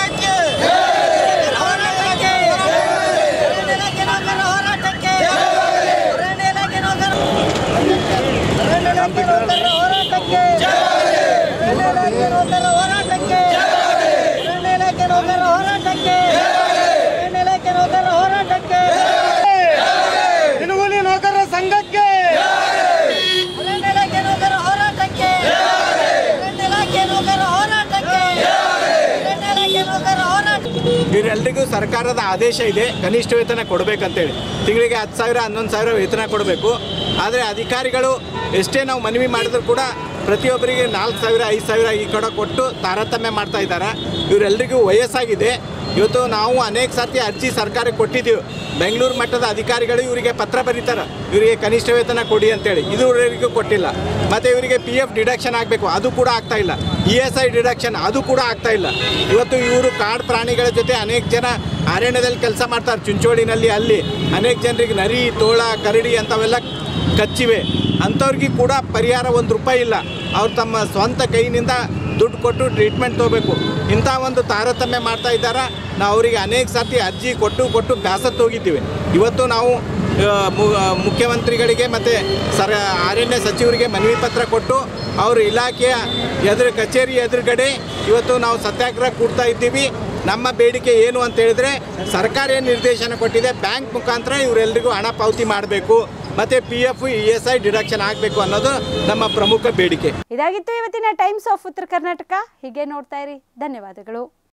ದಿನಗೂಲಿ ನೌಕರರ ಸಂಘಕ್ಕೆ ಇವರೆಲ್ಲರಿಗೂ ಸರ್ಕಾರದ ಆದೇಶ ಇದೆ ಕನಿಷ್ಠ ವೇತನ ಕೊಡಬೇಕಂತೇಳಿ ತಿಂಗಳಿಗೆ ಹತ್ತು ಸಾವಿರ ಹನ್ನೊಂದು ಸಾವಿರ ವೇತನ ಕೊಡಬೇಕು ಆದರೆ ಅಧಿಕಾರಿಗಳು ಎಷ್ಟೇ ನಾವು ಮನವಿ ಮಾಡಿದ್ರು ಕೂಡ ಪ್ರತಿಯೊಬ್ಬರಿಗೆ ನಾಲ್ಕು ಸಾವಿರ ಐದು ಸಾವಿರ ಈ ಕಡೆ ಕೊಟ್ಟು ತಾರತಮ್ಯ ಮಾಡ್ತಾ ಇದ್ದಾರೆ ಇವರೆಲ್ಲರಿಗೂ ವಯಸ್ಸಾಗಿದೆ ಇವತ್ತು ನಾವು ಅನೇಕ ಸರ್ತಿ ಅರ್ಜಿ ಸರ್ಕಾರಕ್ಕೆ ಕೊಟ್ಟಿದ್ದೀವಿ ಬೆಂಗಳೂರು ಮಟ್ಟದ ಅಧಿಕಾರಿಗಳು ಇವರಿಗೆ ಪತ್ರ ಬರೀತಾರೆ ಇವರಿಗೆ ಕನಿಷ್ಠ ವೇತನ ಕೊಡಿ ಅಂತೇಳಿ ಇದುವರೆಗೂ ಕೊಟ್ಟಿಲ್ಲ ಮತ್ತು ಇವರಿಗೆ ಪಿ ಎಫ್ ಡಿಡಕ್ಷನ್ ಆಗಬೇಕು ಅದು ಕೂಡ ಆಗ್ತಾ ಇಲ್ಲ ಇ ಎಸ್ ಐ ಡಿಡಕ್ಷನ್ ಅದು ಕೂಡ ಆಗ್ತಾ ಇಲ್ಲ ಇವತ್ತು ಇವರು ಕಾಡು ಪ್ರಾಣಿಗಳ ಜೊತೆ ಅನೇಕ ಜನ ಅರಣ್ಯದಲ್ಲಿ ಕೆಲಸ ಮಾಡ್ತಾರೆ ಚುಂಚೋಳಿನಲ್ಲಿ ಅಲ್ಲಿ ಅನೇಕ ಜನರಿಗೆ ನರಿ ತೋಳ ಕರಡಿ ಅಂಥವೆಲ್ಲ ಕಚ್ಚಿವೆ ಅಂಥವ್ರಿಗೆ ಕೂಡ ಪರಿಹಾರ ಒಂದು ರೂಪಾಯಿ ಇಲ್ಲ ಅವ್ರು ತಮ್ಮ ಸ್ವಂತ ಕೈನಿಂದ ದುಡ್ಡು ಕೊಟ್ಟು ಟ್ರೀಟ್ಮೆಂಟ್ ತೊಗೋಬೇಕು ಇಂಥ ಒಂದು ತಾರತಮ್ಯ ಮಾಡ್ತಾ ಇದ್ದಾರೆ ನಾವು ಅವರಿಗೆ ಅನೇಕ ಸರ್ತಿ ಅರ್ಜಿ ಕೊಟ್ಟು ಕೊಟ್ಟು ಬ್ಯಾಸತ್ತು ಹೋಗಿದ್ದೀವಿ ಇವತ್ತು ನಾವು ಆ, ಮು- ಆ, ಮುಖ್ಯಮಂತ್ರಿಗಳಿಗೆ ಮತ್ತು ಸರ ಅರಣ್ಯ ಸಚಿವರಿಗೆ ಮನವಿ ಪತ್ರ ಕೊಟ್ಟು ಅವ್ರ ಇಲಾಖೆಯ ಎದುರು ಕಚೇರಿ ಎದುರುಗಡೆ ಇವತ್ತು ನಾವು ಸತ್ಯಾಗ್ರಹ ಕೂಡ್ತಾ ಇದ್ದೀವಿ ನಮ್ಮ ಬೇಡಿಕೆ ಏನು ಅಂತ ಹೇಳಿದ್ರೆ ಸರ್ಕಾರ ಏನು ನಿರ್ದೇಶನ ಕೊಟ್ಟಿದೆ ಬ್ಯಾಂಕ್ ಮುಖಾಂತರ ಇವರೆಲ್ಲರಿಗೂ ಹಣ ಪಾವತಿ ಮಾಡಬೇಕು ಮತ್ತು P F E S I deduction ಆಗಬೇಕು ಅನ್ನೋದು ನಮ್ಮ ಪ್ರಮುಖ ಬೇಡಿಕೆ ಇದಾಗಿತ್ತು ಇವತ್ತಿನ ಟೈಮ್ಸ್ ಆಫ್ ಉತ್ತರ ಕರ್ನಾಟಕ ಹೀಗೆ ನೋಡ್ತಾ ಇರಿ ಧನ್ಯವಾದಗಳು